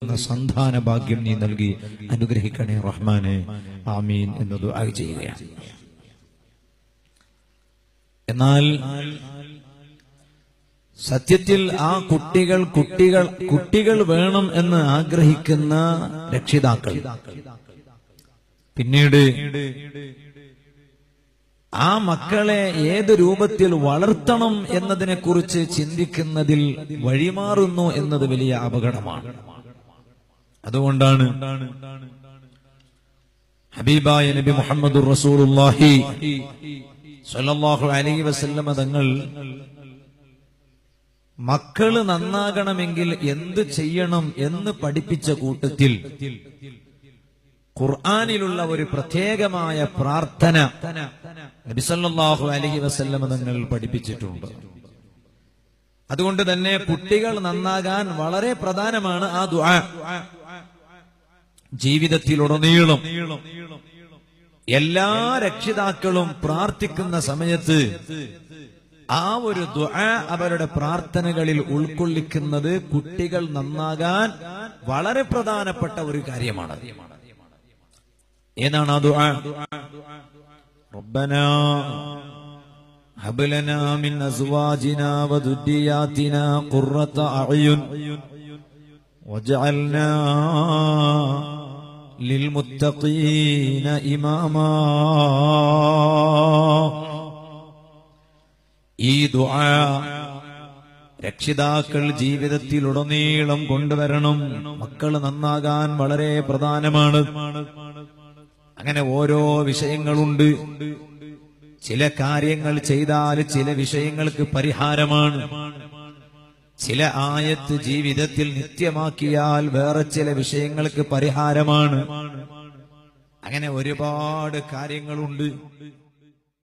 അനുഗ്രഹിക്കുന്ന സന്താന ഭാഗ്യം നീ നൽകി അനുഗ്രഹിക്കണേ റഹ്മാനെ ആമീൻ എന്ന് ദുആ ചെയ്യുകയാണ് എന്നാൽ സത്യത്തിൽ ആ കുട്ടികൾ കുട്ടികൾ കുട്ടികൾ വേണം എന്ന് ആഗ്രഹിക്കുന്ന രക്ഷിതാക്കൾ പിന്നീട് ആ മക്കളെ ഏത് രൂപത്തിൽ വളർത്തണം എന്നതിനെ കുറിച്ച് ചിന്തിക്കുന്നതിൽ വഴിമാറുന്നു എന്നത് വലിയ അപകടമാണ് അതുകൊണ്ടാണ് ഹബീബായ നബി മുഹമ്മദ് റസൂലുള്ളാഹി സ്വല്ലല്ലാഹു അലൈഹി വസല്ലമ തങ്ങൾ മക്കള് നന്നാകണമെങ്കിൽ എന്ത് ചെയ്യണം എന്ന് പഠിപ്പിച്ച കൂട്ടത്തിൽ ഖുർആാനിലുള്ള ഒരു പ്രത്യേകമായ പ്രാർത്ഥന നബിസല്ലാഹു അലഹി വസല്ലമ തങ്ങൾ പഠിപ്പിച്ചിട്ടുണ്ട് അതുകൊണ്ട് തന്നെ കുട്ടികൾ നന്നാകാൻ വളരെ പ്രധാനമാണ് ആ ദുആ ജീവിതത്തിലുടനീളം എല്ലാ രക്ഷിതാക്കളും പ്രാർത്ഥിക്കുന്ന സമയത്ത് ആ ഒരു ദുആ അവരുടെ പ്രാർത്ഥനകളിൽ ഉൾക്കൊള്ളിക്കുന്നത് കുട്ടികൾ നന്നാകാൻ വളരെ പ്രധാനപ്പെട്ട ഒരു കാര്യമാണ് ഏതാണ് ആ ദുആ റബ്ബനാ هب لنا من أزواجنا وذرياتنا قرة أعين واجعلنا للمتقين إماما ഈ ദുആ രക്ഷിതാക്കൾ ജീവിതത്തിലുടനീളം കൊണ്ടുവരണം മക്കൾ നന്നാകാൻ വളരെ പ്രധാനമാണ് അങ്ങനെ ഓരോ വിഷയങ്ങളുണ്ട് ചില കാര്യങ്ങൾ ചെയ്താൽ ചില വിഷയങ്ങൾക്ക് പരിഹാരമാണ് ചില ആയത്ത് ജീവിതത്തിൽ നിത്യമാക്കിയാൽ വേറെ ചില വിഷയങ്ങൾക്ക് പരിഹാരമാണ് അങ്ങനെ ഒരുപാട് കാര്യങ്ങളുണ്ട്